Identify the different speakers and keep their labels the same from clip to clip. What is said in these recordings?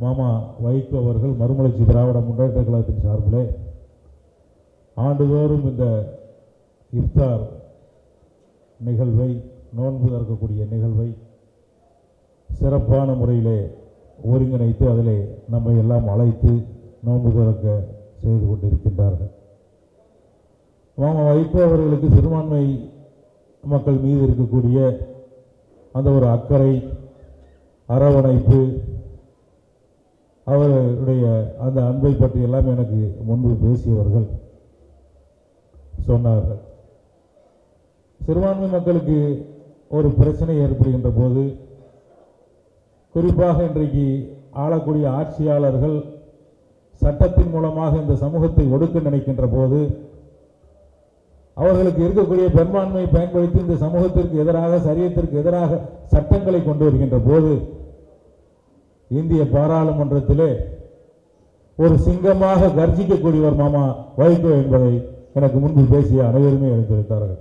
Speaker 1: மாமா வைகோ அவர்கள் மறுமலர்ச்சி திராவிட முன்னேற்ற கழகத்தின் சார்பிலே ஆண்டுதோறும் இந்த இஃப்தார் நிகழ்வை நோன்பு திறக்கக்கூடிய நிகழ்வை சிறப்பான முறையிலே ஒருங்கிணைத்து அதிலே நம்மை எல்லாம் அழைத்து நோன்பு திறக்க செய்து கொண்டிருக்கின்றார்கள் மாமா வைகோ அவர்களுக்கு சிறுபான்மை மக்கள் மீது இருக்கக்கூடிய அந்த ஒரு அக்கறை அரவணைப்பு அவருடைய அந்த அன்பை பற்றி எல்லாம் எனக்கு முன்பு பேசியவர்கள் சொன்னார்கள் சிறுபான்மை மக்களுக்கு ஒரு பிரச்சனை ஏற்படுகின்ற போது குறிப்பாக இன்றைக்கு ஆளக்கூடிய ஆட்சியாளர்கள் சட்டத்தின் மூலமாக இந்த சமூகத்தை ஒடுக்க நினைக்கின்ற போது அவர்களுக்கு இருக்கக்கூடிய பெரும்பான்மையை பயன்படுத்தி இந்த சமூகத்திற்கு எதிராக சரியத்திற்கு எதிராக சட்டங்களை கொண்டு வருகின்ற போது இந்திய பாராளுமன்றத்திலே ஒரு சிங்கமாக கர்ஜிக்கக்கூடியவர் மாமா வைகோ என்பதை எனக்கு முன்பு பேசிய அனைவருமே எடுத்துரைத்தார்கள்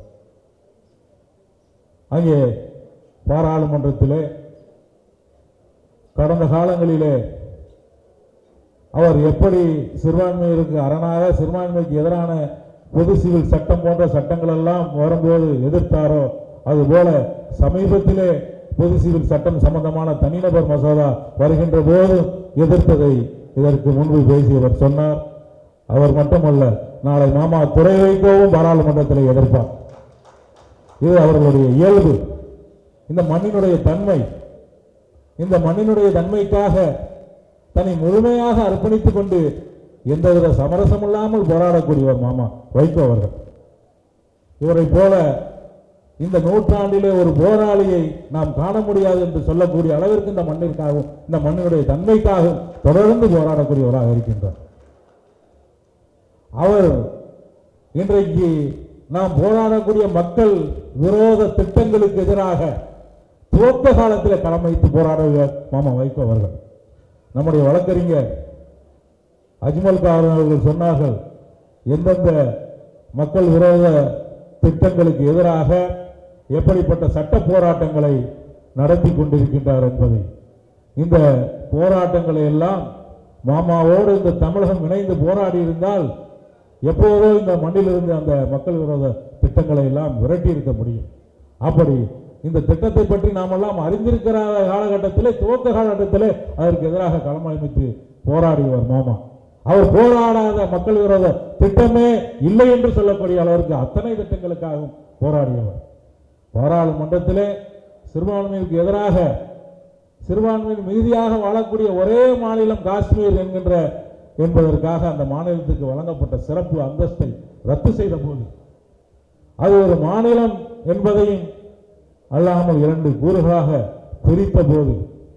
Speaker 1: அங்கே பாராளுமன்றத்திலே கடந்த காலங்களிலே அவர் எப்படி சிறுபான்மையிற்கு அரணாக சிறுபான்மைக்கு எதிரான பொது சிவில் சட்டம் போன்ற சட்டங்கள் எல்லாம் வரும்போது எதிர்த்தாரோ அதுபோல சமீபத்திலே பொது சிவில் சட்டம் சம்பந்தமான தனிநபர் மசோதா வருகின்ற போது எதிர்த்ததை இதற்கு முன்பு பேசியவர் சொன்னார் அவர் மட்டுமல்ல நாளை மாமா துறை வைக்கவும் பாராளுமன்றத்தில் எதிர்ப்பார் இது அவர்களுடைய இயல்பு இந்த மண்ணினுடைய தன்மை இந்த மண்ணினுடைய தன்மைக்காக தன்னை முழுமையாக அர்ப்பணித்துக் கொண்டு எந்தவித சமரசம் இல்லாமல் போராடக்கூடியவர் மாமா வைகோ அவர்கள் இவரை போல இந்த நூற்றாண்டிலே ஒரு போராளியை நாம் காண முடியாது என்று சொல்லக்கூடிய அளவிற்கு இந்த மண்ணிற்காகவும் இந்த மண்ணினுடைய தன்மைக்காகவும் தொடர்ந்து போராடக்கூடியவராக இருக்கின்றார் அவர் இன்றைக்கு நாம் போராடக்கூடிய மக்கள் விரோத திட்டங்களுக்கு எதிராக துவக்க காலத்தில் களம் வைத்து போராடுவார் மாமா வைகோ அவர்கள் நம்முடைய வழக்கறிஞர் அஜ்மல் காரன் அவர்கள் சொன்னார்கள் எந்தெந்த மக்கள் விரோத திட்டங்களுக்கு எதிராக எப்படிப்பட்ட சட்ட போராட்டங்களை நடத்தி கொண்டிருக்கின்றார் என்பதை இந்த போராட்டங்களை எல்லாம் மாமாவோடு இந்த தமிழகம் இணைந்து போராடி இருந்தால் எப்போதோ இந்த மண்ணிலிருந்து அந்த மக்கள் விரோத திட்டங்களை எல்லாம் விரட்டி இருக்க முடியும் அப்படி இந்த திட்டத்தை பற்றி நாமெல்லாம் அறிந்திருக்கிற காலகட்டத்திலே துவக்க காலகட்டத்திலே அதற்கு எதிராக களமமைத்து போராடியவர் மாமா அவர் போராடாத மக்கள் விரோத திட்டமே இல்லை என்று சொல்லக்கூடிய அளவிற்கு அத்தனை திட்டங்களுக்காகவும் போராடியவர் பாராளுமன்றத்திலே சிறுபான்மையிற்கு எதிராக சிறுபான்மையின் மீதியாக வாழக்கூடிய ஒரே மாநிலம் காஷ்மீர் என்கின்ற என்பதற்காக அந்த மாநிலத்துக்கு வழங்கப்பட்ட சிறப்பு அந்தஸ்தை ரத்து செய்த போது அது ஒரு மாநிலம் என்பதையும் அல்லாமல் இரண்டு கூறுகளாக பிரித்த போது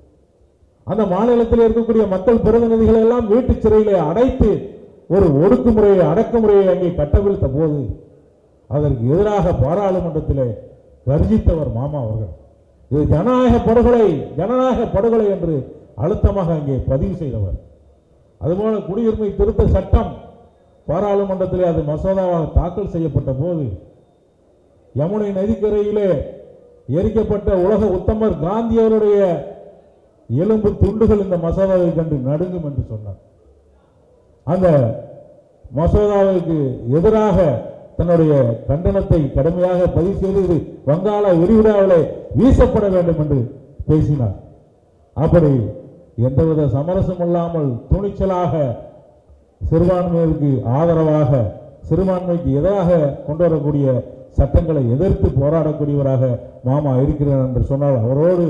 Speaker 1: அந்த மாநிலத்தில் இருக்கக்கூடிய மக்கள் பிரதிநிதிகளை எல்லாம் வீட்டு சிறையிலே அடைத்து ஒரு ஒடுக்குமுறையை அடக்குமுறையை அங்கே கட்டவிழ்த்த போது அதற்கு எதிராக பாராளுமன்றத்திலே கர்ஜித்தவர் மாமா அவர்கள் இது ஜனநாயக படுகொலை ஜனநாயக படுகொலை என்று அழுத்தமாக அங்கே பதிவு செய்தவர் அதுபோல குடியுரிமை திருத்த சட்டம் பாராளுமன்றத்திலே அது மசோதாவாக தாக்கல் செய்யப்பட்ட போது யமுனை நதிக்கரையிலே எரிக்கப்பட்ட உலக உத்தமர் காந்தி அவருடைய எலும்பு துண்டுகள் இந்த மசோதாவை கண்டு நடுங்கும் என்று சொன்னார் அந்த மசோதாவுக்கு எதிராக தன்னுடைய கண்டனத்தை கடுமையாக பதிவு செய்து இது வங்காள விரிகுடாவிலே வீசப்பட வேண்டும் என்று பேசினார் அப்படி எந்தவித சமரசம் இல்லாமல் துணிச்சலாக சிறுபான்மையிற்கு ஆதரவாக சிறுபான்மைக்கு எதிராக கொண்டு வரக்கூடிய சட்டங்களை எதிர்த்து போராடக்கூடியவராக மாமா இருக்கிறார் என்று சொன்னால் அவரோடு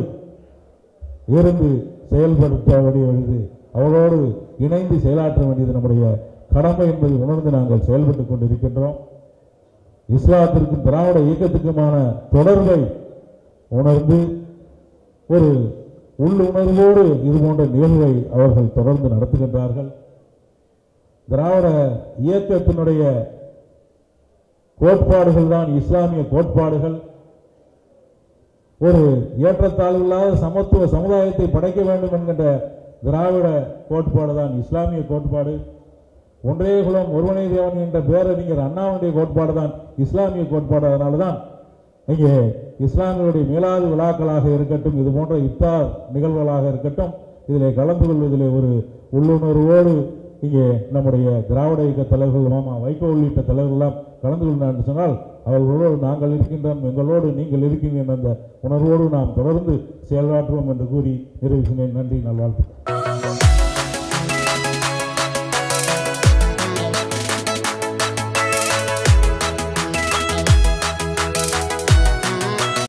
Speaker 1: இருந்து செயல்படுத்த வேண்டியது அவரோடு இணைந்து செயலாற்ற வேண்டியது நம்முடைய கடமை என்பதை உணர்ந்து நாங்கள் செயல்பட்டுக் கொண்டிருக்கின்றோம் இஸ்லாத்திற்கும் திராவிட இயக்கத்துக்குமான தொடர்பை உணர்ந்து ஒரு உள்ளுணர்வோடு இது போன்ற நிகழ்வை அவர்கள் தொடர்ந்து நடத்துகின்றார்கள் திராவிட இயக்கத்தினுடைய கோட்பாடுகள் தான் இஸ்லாமிய கோட்பாடுகள் ஒரு ஏற்றத்தாழ்வில்லாத சமத்துவ சமுதாயத்தை படைக்க வேண்டும் என்கின்ற திராவிட கோட்பாடு தான் இஸ்லாமிய கோட்பாடு ஒன்றே குலம் ஒருவனே தேவன் என்ற பேரறிஞர் அண்ணாவுடைய கோட்பாடு தான் இஸ்லாமிய கோட்பாடு அதனால தான் இங்கே இஸ்லாமியருடைய மீளாது விழாக்களாக இருக்கட்டும் இது போன்ற இஃப்தார் நிகழ்வுகளாக இருக்கட்டும் இதிலே கலந்து கொள்வதிலே ஒரு உள்ளுணர்வோடு இங்கே நம்முடைய திராவிட இயக்க தலைவர்கள் மாமா வைகோ உள்ளிட்ட தலைவர்கள்லாம் கலந்து கொண்டார் என்று சொன்னால் அவர்களோடு நாங்கள் இருக்கின்றோம் எங்களோடு நீங்கள் இருக்கின்ற அந்த உணர்வோடு நாம் தொடர்ந்து செயலாற்றுவோம் என்று கூறி நிறைவு செய்கிறேன் நன்றி நல்வாழ்த்து